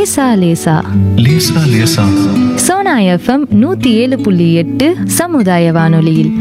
லேசா லேசா லேசா லேசா சோனா எஃப்எம் நூத்தி ஏழு புள்ளி எட்டு சமுதாய வானொலியில்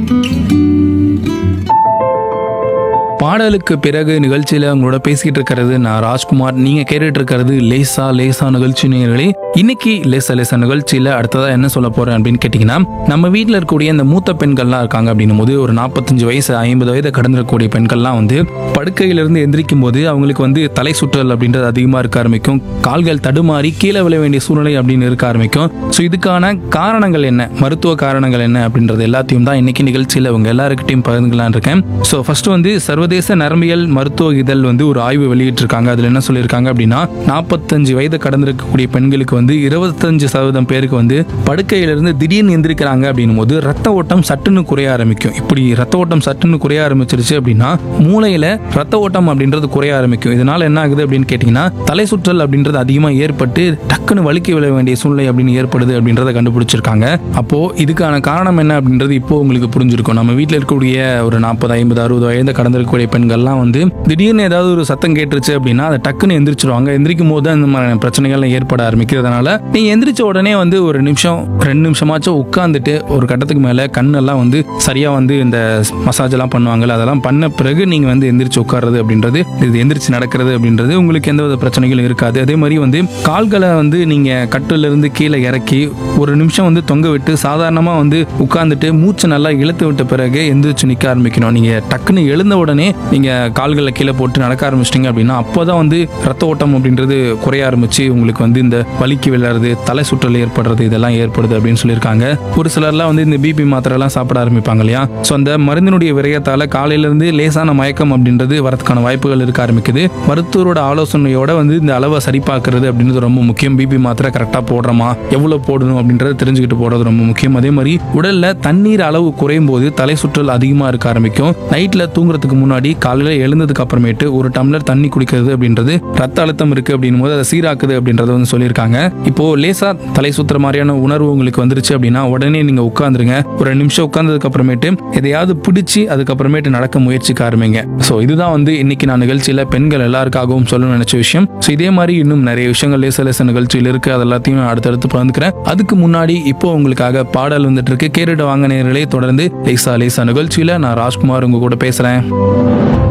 பாடலுக்கு பிறகு நிகழ்ச்சியில உங்களோட பேசிக்கிட்டு இருக்கிறது நான் ராஜ்குமார் நீங்க கேட்டுட்டு இருக்கிறது லேசா லேசா நிகழ்ச்சி நேயர்களே இன்னைக்கு லேசா லேசா நிகழ்ச்சியில அடுத்ததா என்ன சொல்ல போறேன் அப்படின்னு கேட்டீங்கன்னா நம்ம வீட்டில் இருக்கக்கூடிய இந்த மூத்த பெண்கள்லாம் இருக்காங்க அப்படின்னும் போது ஒரு நாற்பத்தஞ்சு வயசு ஐம்பது வயதை கடந்திருக்கக்கூடிய பெண்கள்லாம் வந்து படுக்கையிலிருந்து எந்திரிக்கும் போது அவங்களுக்கு வந்து தலை சுற்றல் அப்படின்றது அதிகமாக இருக்க ஆரம்பிக்கும் கால்கள் தடுமாறி கீழே விழ வேண்டிய சூழ்நிலை அப்படின்னு இருக்க ஆரம்பிக்கும் ஸோ இதுக்கான காரணங்கள் என்ன மருத்துவ காரணங்கள் என்ன அப்படின்றது எல்லாத்தையும் தான் இன்னைக்கு நிகழ்ச்சியில் உங்க எல்லாருக்கிட்டையும் பகிர்ந்துக்கலாம்னு இருக்கேன் ஸோ ஃபர்ஸ்ட் வந்து சர்வதேச நரம்பியல் மருத்துவ இதழ் வந்து ஒரு ஆய்வு வெளியிட்டிருக்காங்க அதில் என்ன சொல்லியிருக்காங்க அப்படின்னா நாற்பத்தஞ்சு வயது கடந்திருக்கக்கூடிய பெண்களுக்கு வந்து இருபத்தஞ்சு சதவீதம் பேருக்கு வந்து படுக்கையிலிருந்து திடீர்னு எந்திரிக்கிறாங்க அப்படின்னும் போது ரத்த ஓட்டம் சட்டுன்னு குறைய ஆரம்பிக்கும் இப்படி ரத்த ஓட்டம் சட்டுன்னு குறைய ஆரம்பிச்சிருச்சு அப்படின்னா மூளையில ரத்த ஓட்டம் அப்படின்றது குறைய ஆரம்பிக்கும் இதனால என்ன ஆகுது அப்படின்னு கேட்டிங்கன்னா தலை சுற்றல் அப்படின்றது அதிகமாக ஏற்பட்டு டக்குன்னு வலிக்க விழ வேண்டிய சூழ்நிலை அப்படின்னு ஏற்படுது அப்படின்றத கண்டுபிடிச்சிருக்காங்க அப்போ இதுக்கான காரணம் என்ன அப்படின்றது இப்போ உங்களுக்கு புரிஞ்சிருக்கும் நம்ம வீட்டில் இருக்கக்கூடிய ஒரு நாற்பது ஐம்பது அறுபது வயது கடந்திருக்கக்கூடிய பெண்கள்லாம் வந்து திடீர்னு ஏதாவது ஒரு சத்தம் கேட்டுருச்சு அப்படின்னா அதை டக்குன்னு எந்திரிச்சிருவாங்க எந்திரிக்கும் போது அந்த மாதிரியான பிரச்சனைகள்லாம் ஏற்பட ஆரம்பிக்கிறதுனால நீங்க எந்திரிச்ச உடனே வந்து ஒரு நிமிஷம் ரெண்டு நிமிஷமாச்சும் உட்காந்துட்டு ஒரு கட்டத்துக்கு மேல கண்ணெல்லாம் வந்து சரியா வந்து இந்த மசாஜ் எல்லாம் பண்ணுவாங்கல்ல அதெல்லாம் பண்ண பிறகு நீங்க வந்து எந்திரிச்சு உட்கார்றது அப்படின்றது இது எந்திரிச்சு நடக்கிறது அப்படின்றது உங்களுக்கு எந்த வித பிரச்சனைகளும் இருக்காது அதே மாதிரி வந்து கால்களை வந்து நீங்க கட்டுல இருந்து கீழே இறக்கி ஒரு நிமிஷம் வந்து தொங்க விட்டு சாதாரணமா வந்து உட்கார்ந்துட்டு மூச்சு நல்லா இழுத்து விட்ட பிறகு எந்திரிச்சு நிக்க ஆரம்பிக்கணும் நீங்க டக்குன்னு எழுந்த உடனே நீங்க கால்களை கீழே போட்டு நடக்க ஆரம்பிச்சிட்டீங்க அப்படின்னா அப்போதான் வந்து ரத்த ஓட்டம் அப்படின்றது குறைய ஆரம்பிச்சு உங்களுக்கு வந்து இந்த வலிக்கு விழுறது தலை சுற்றல் ஏற்படுறது இதெல்லாம் ஏற்படுது அப்படின்னு சொல்லியிருக்காங்க ஒரு சிலர்லாம் வந்து இந்த பிபி மாத்திரை எல்லாம் சாப்பிட ஆரம்பிப்பாங்க இல்லையா ஸோ அந்த மருந்தினுடைய விரயத்தால காலையில இருந்து லேசான மயக்கம் அப்படின்றது வரதுக்கான வாய்ப்புகள் இருக்க ஆரம்பிக்குது மருத்துவரோட ஆலோசனையோட வந்து இந்த அளவை சரிபார்க்கறது அப்படின்றது ரொம்ப முக்கியம் பிபி மாத்திரை கரெக்டாக போடுறோமா எவ்வளோ போடணும் அப்படின்றத தெரிஞ்சுக்கிட்டு போடுறது ரொம்ப முக்கியம் அதே மாதிரி உடல்ல தண்ணீர் அளவு குறையும் போது தலை சுற்றல் அதிகமாக இருக்க ஆரம்பிக்கும் நைட்ல தூங்குறதுக்கு முன்னாடி காலையில எழுந்ததுக்கு அப்புறமேட்டு ஒரு டம்ளர் தண்ணி குடிக்கிறது அப்படின்றது ரத்த அழுத்தம் இருக்கு அப்படின்னும் போது அதை சீராக்குது அப்படின்றத வந்து சொல்லியிருக்காங்க இப்போ லேசா தலை சுத்துற மாதிரியான உணர்வு உங்களுக்கு வந்துருச்சு அப்படின்னா உடனே நீங்க உட்காந்துருங்க ஒரு ரெண்டு நிமிஷம் உட்கார்ந்ததுக்கு அப்புறமேட்டு எதையாவது பிடிச்சி அதுக்கப்புறமேட்டு நடக்க முயற்சிக்க ஆரம்பிங்க ஸோ இதுதான் வந்து இன்னைக்கு நான் நிகழ்ச்சியில பெண்கள் எல்லாருக்காகவும் சொல்லணும்னு நினைச்ச விஷயம் ஸோ இதே மாதிரி இன்னும் நிறைய விஷயங்கள் லேச லேச நிகழ்ச்சியில் இருக்கு அது எல்லாத்தையும் நான் அடுத்தடுத்து பகிர்ந்துக்கிறேன் அதுக்கு முன்னாடி இப்போ உங்களுக்காக பாடல் வந்துட்டு இருக்கு கேட்டுட்டு வாங்க நேர்களே தொடர்ந்து லேசா லேசா நிகழ்ச்சியில நான் ராஜ்குமார் உங்க கூட பேசுறேன்